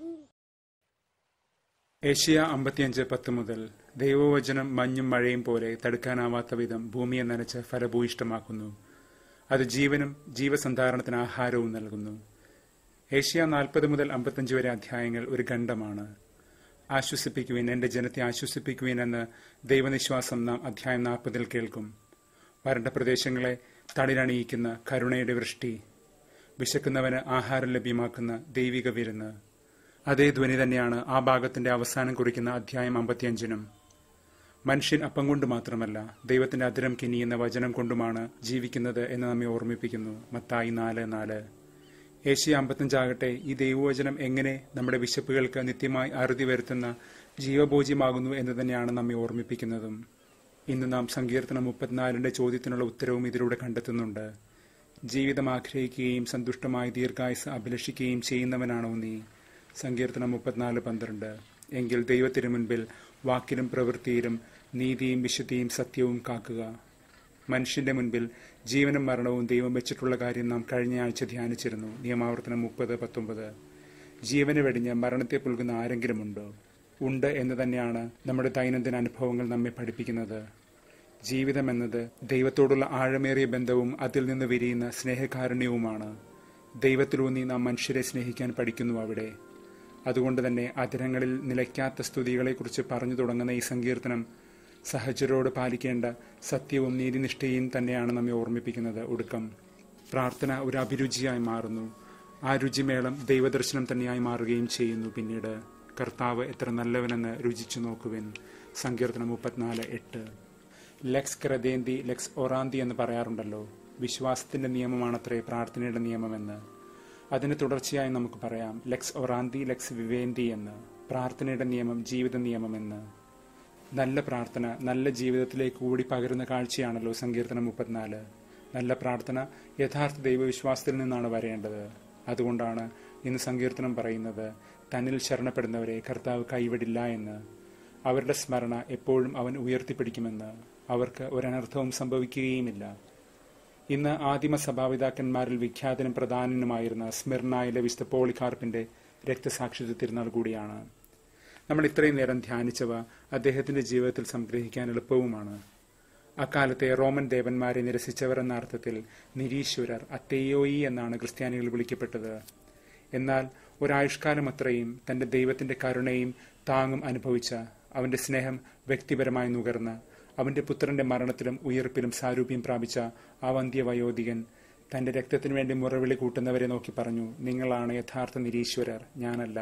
Asia അമ്പത്തിയഞ്ച് പത്ത് മുതൽ ദൈവവചനം മഞ്ഞും മഴയും പോലെ തടുക്കാനാവാത്ത വിധം ഭൂമിയെ നനച്ച് ഫലഭൂയിഷ്ടമാക്കുന്നു അത് ജീവനും ജീവസന്ധാരണത്തിന് ആഹാരവും നൽകുന്നു ഏഷ്യ നാൽപ്പത് മുതൽ അമ്പത്തഞ്ച് വരെ അധ്യായങ്ങൾ ഒരു ഖണ്ഡമാണ് ആശ്വസിപ്പിക്കുവിൻ എന്റെ ജനത്തെ ആശ്വസിപ്പിക്കുവിൻ എന്ന് ദൈവനിശ്വാസം നാം അധ്യായം നാൽപ്പതിൽ കേൾക്കും വരണ്ട പ്രദേശങ്ങളെ തളിരണിയിക്കുന്ന കരുണയുടെ വൃഷ്ടി വിശക്കുന്നവന് ആഹാരം ലഭ്യമാക്കുന്ന ദൈവിക വിരുന്ന് അതേ ധ്വനി തന്നെയാണ് ആ ഭാഗത്തിന്റെ അവസാനം കുറിക്കുന്ന അധ്യായം അമ്പത്തിയഞ്ചിനും മനുഷ്യൻ അപ്പം കൊണ്ട് മാത്രമല്ല ദൈവത്തിന്റെ അതിരം കിനിയുന്ന വചനം കൊണ്ടുമാണ് ജീവിക്കുന്നത് എന്ന് നമ്മെ ഓർമ്മിപ്പിക്കുന്നു മത്തായി നാല് നാല് ഏഷ്യ അമ്പത്തഞ്ചാകട്ടെ ഈ ദൈവവചനം എങ്ങനെ നമ്മുടെ വിശപ്പുകൾക്ക് നിത്യമായി അറുതി വരുത്തുന്ന ജീവഭോജ്യമാകുന്നു എന്ന് തന്നെയാണ് നമ്മെ ഓർമ്മിപ്പിക്കുന്നതും ഇന്ന് നാം സങ്കീർത്തനം മുപ്പത്തിനാലിന്റെ ചോദ്യത്തിനുള്ള ഉത്തരവും ഇതിലൂടെ കണ്ടെത്തുന്നുണ്ട് ജീവിതം ആഗ്രഹിക്കുകയും സന്തുഷ്ടമായി ദീർഘായുസ് അഭിലഷിക്കുകയും ചെയ്യുന്നവനാണോ നീ സങ്കീർത്തനം മുപ്പത്തിനാല് പന്ത്രണ്ട് എങ്കിൽ ദൈവത്തിനു മുൻപിൽ വാക്കിലും പ്രവൃത്തിയിലും നീതിയും വിശുദ്ധിയും സത്യവും കാക്കുക മനുഷ്യന്റെ മുൻപിൽ ജീവനും മരണവും ദൈവം വെച്ചിട്ടുള്ള കാര്യം നാം കഴിഞ്ഞ ആഴ്ച ധ്യാനിച്ചിരുന്നു നിയമാവർത്തനം മുപ്പത് പത്തൊമ്പത് ജീവന് വെടിഞ്ഞ് മരണത്തെ പുൽകുന്ന ആരെങ്കിലുമുണ്ടോ ഉണ്ട് എന്ന് തന്നെയാണ് നമ്മുടെ ദൈനംദിന അനുഭവങ്ങൾ നമ്മെ പഠിപ്പിക്കുന്നത് ജീവിതം എന്നത് ദൈവത്തോടുള്ള ആഴമേറിയ ബന്ധവും അതിൽ നിന്ന് വിരിയുന്ന സ്നേഹകാരുണ്യവുമാണ് ദൈവത്തിലൂന്നി നാം മനുഷ്യരെ സ്നേഹിക്കാൻ പഠിക്കുന്നു അവിടെ അതുകൊണ്ട് തന്നെ അധരങ്ങളിൽ നിലയ്ക്കാത്ത സ്തുതികളെക്കുറിച്ച് പറഞ്ഞു തുടങ്ങുന്ന ഈ സങ്കീർത്തനം സഹചരോട് പാലിക്കേണ്ട സത്യവും നീതിനിഷ്ഠയും തന്നെയാണ് നമ്മെ ഓർമ്മിപ്പിക്കുന്നത് ഒടുക്കം പ്രാർത്ഥന ഒരു അഭിരുചിയായി മാറുന്നു ആ രുചിമേളം ദൈവദർശനം തന്നെയായി മാറുകയും ചെയ്യുന്നു പിന്നീട് കർത്താവ് എത്ര നല്ലവനെന്ന് രുചിച്ചു നോക്കുവിൻ സങ്കീർത്തനം മുപ്പത്തിനാല് എട്ട് ലെക്സ് ക്രദേന്തി ലെക്സ് ഒറാന്തി എന്ന് പറയാറുണ്ടല്ലോ വിശ്വാസത്തിന്റെ നിയമമാണത്രേ പ്രാർത്ഥനയുടെ നിയമമെന്ന് അതിന് തുടർച്ചയായി നമുക്ക് പറയാം ലെക്സ് ഒറാന്തി ലെക്സ് വിവേന്തി എന്ന് പ്രാർത്ഥനയുടെ നിയമം ജീവിത നിയമമെന്ന് നല്ല പ്രാർത്ഥന നല്ല ജീവിതത്തിലേക്ക് കൂടി പകരുന്ന കാഴ്ചയാണല്ലോ സങ്കീർത്തനം മുപ്പത്തിനാല് നല്ല പ്രാർത്ഥന യഥാർത്ഥ ദൈവവിശ്വാസത്തിൽ നിന്നാണ് വരേണ്ടത് അതുകൊണ്ടാണ് ഇന്ന് സങ്കീർത്തനം പറയുന്നത് തന്നിൽ ശരണപ്പെടുന്നവരെ കർത്താവ് കൈവിടില്ല എന്ന് അവരുടെ സ്മരണ എപ്പോഴും അവൻ ഉയർത്തിപ്പിടിക്കുമെന്ന് അവർക്ക് ഒരനർത്ഥവും സംഭവിക്കുകയുമില്ല ഇന്ന് ആദിമ സഭാപിതാക്കന്മാരിൽ വിഖ്യാതനും പ്രധാനനുമായിരുന്ന സ്മിർനായിലെ വിശുദ്ധ പോളികാർപ്പിന്റെ രക്തസാക്ഷിത്വ തിരുനാൾ കൂടിയാണ് നമ്മൾ ഇത്രയും നേരം ധ്യാനിച്ചവ അദ്ദേഹത്തിന്റെ ജീവിതത്തിൽ സംഗ്രഹിക്കാൻ എളുപ്പവുമാണ് അക്കാലത്തെ റോമൻ ദേവന്മാരെ നിരസിച്ചവർ എന്ന അർത്ഥത്തിൽ നിരീശ്വരർ അത്തേയോയി എന്നാണ് ക്രിസ്ത്യാനികൾ വിളിക്കപ്പെട്ടത് എന്നാൽ ഒരായുഷ്കാലം അത്രയും തന്റെ ദൈവത്തിന്റെ കരുണയും താങ്ങും അനുഭവിച്ച അവന്റെ സ്നേഹം വ്യക്തിപരമായി നുകർന്ന അവന്റെ പുത്രന്റെ മരണത്തിലും ഉയർപ്പിലും സാരൂപ്യം പ്രാപിച്ച ആ വന്ധ്യ വയോധികൻ തന്റെ രക്തത്തിനു വേണ്ടി മുറവിളി കൂട്ടുന്നവരെ നോക്കി പറഞ്ഞു നിങ്ങളാണ് യഥാർത്ഥ നിരീശ്വരർ ഞാനല്ല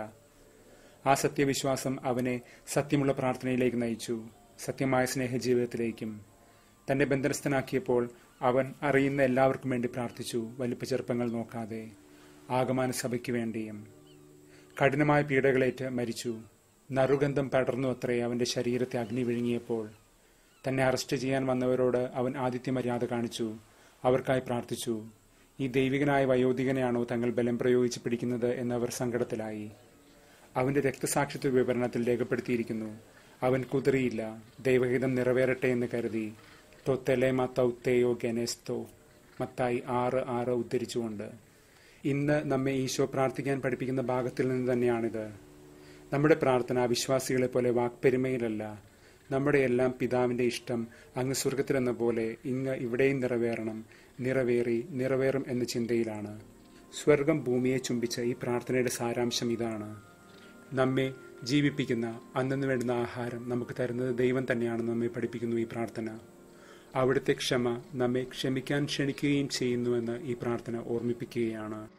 ആ സത്യവിശ്വാസം അവനെ സത്യമുള്ള പ്രാർത്ഥനയിലേക്ക് നയിച്ചു സത്യമായ സ്നേഹജീവിതത്തിലേക്കും തന്നെ ബന്ധനസ്ഥനാക്കിയപ്പോൾ അവൻ അറിയുന്ന എല്ലാവർക്കും വേണ്ടി പ്രാർത്ഥിച്ചു വലിപ്പ ചെറുപ്പങ്ങൾ നോക്കാതെ ആഗമാന സഭയ്ക്ക് വേണ്ടിയും കഠിനമായ പീഡകളേറ്റ് മരിച്ചു നറുഗന്ധം പടർന്നു അത്രേ അവന്റെ ശരീരത്തെ അഗ്നി വിഴുങ്ങിയപ്പോൾ തന്നെ അറസ്റ്റ് ചെയ്യാൻ വന്നവരോട് അവൻ ആദിത്യ മര്യാദ കാണിച്ചു അവർക്കായി പ്രാർത്ഥിച്ചു ഈ ദൈവികനായ വയോധികനെയാണോ തങ്ങൾ ബലം പ്രയോഗിച്ച് പിടിക്കുന്നത് എന്നവർ സങ്കടത്തിലായി അവന്റെ രക്തസാക്ഷിത്വ വിവരണത്തിൽ രേഖപ്പെടുത്തിയിരിക്കുന്നു അവൻ കുതിറിയില്ല ദൈവഹിതം നിറവേറട്ടെ എന്ന് കരുതി തൊത്തെലേമ തൗത്തേയോ ഗെനെസ്തോ മത്തായി ആറ് ആറ് ഉദ്ധരിച്ചുകൊണ്ട് ഇന്ന് നമ്മെ ഈശോ പ്രാർത്ഥിക്കാൻ പഠിപ്പിക്കുന്ന ഭാഗത്തിൽ നിന്ന് തന്നെയാണിത് നമ്മുടെ പ്രാർത്ഥന വിശ്വാസികളെ പോലെ വാക്പെരുമയിലല്ല നമ്മുടെ എല്ലാം പിതാവിന്റെ ഇഷ്ടം അങ്ങ് സ്വർഗത്തിലെന്ന പോലെ ഇങ്ങ് ഇവിടെയും നിറവേറണം നിറവേറി നിറവേറും എന്ന ചിന്തയിലാണ് സ്വർഗം ഭൂമിയെ ചുംബിച്ച ഈ പ്രാർത്ഥനയുടെ സാരാംശം ഇതാണ് നമ്മെ ജീവിപ്പിക്കുന്ന അന്നു വേണ്ടുന്ന ആഹാരം നമുക്ക് തരുന്നത് ദൈവം തന്നെയാണ് നമ്മെ പഠിപ്പിക്കുന്നു ഈ പ്രാർത്ഥന അവിടുത്തെ ക്ഷമ നമ്മെ ക്ഷമിക്കാൻ ക്ഷണിക്കുകയും ചെയ്യുന്നുവെന്ന് ഈ പ്രാർത്ഥന ഓർമ്മിപ്പിക്കുകയാണ്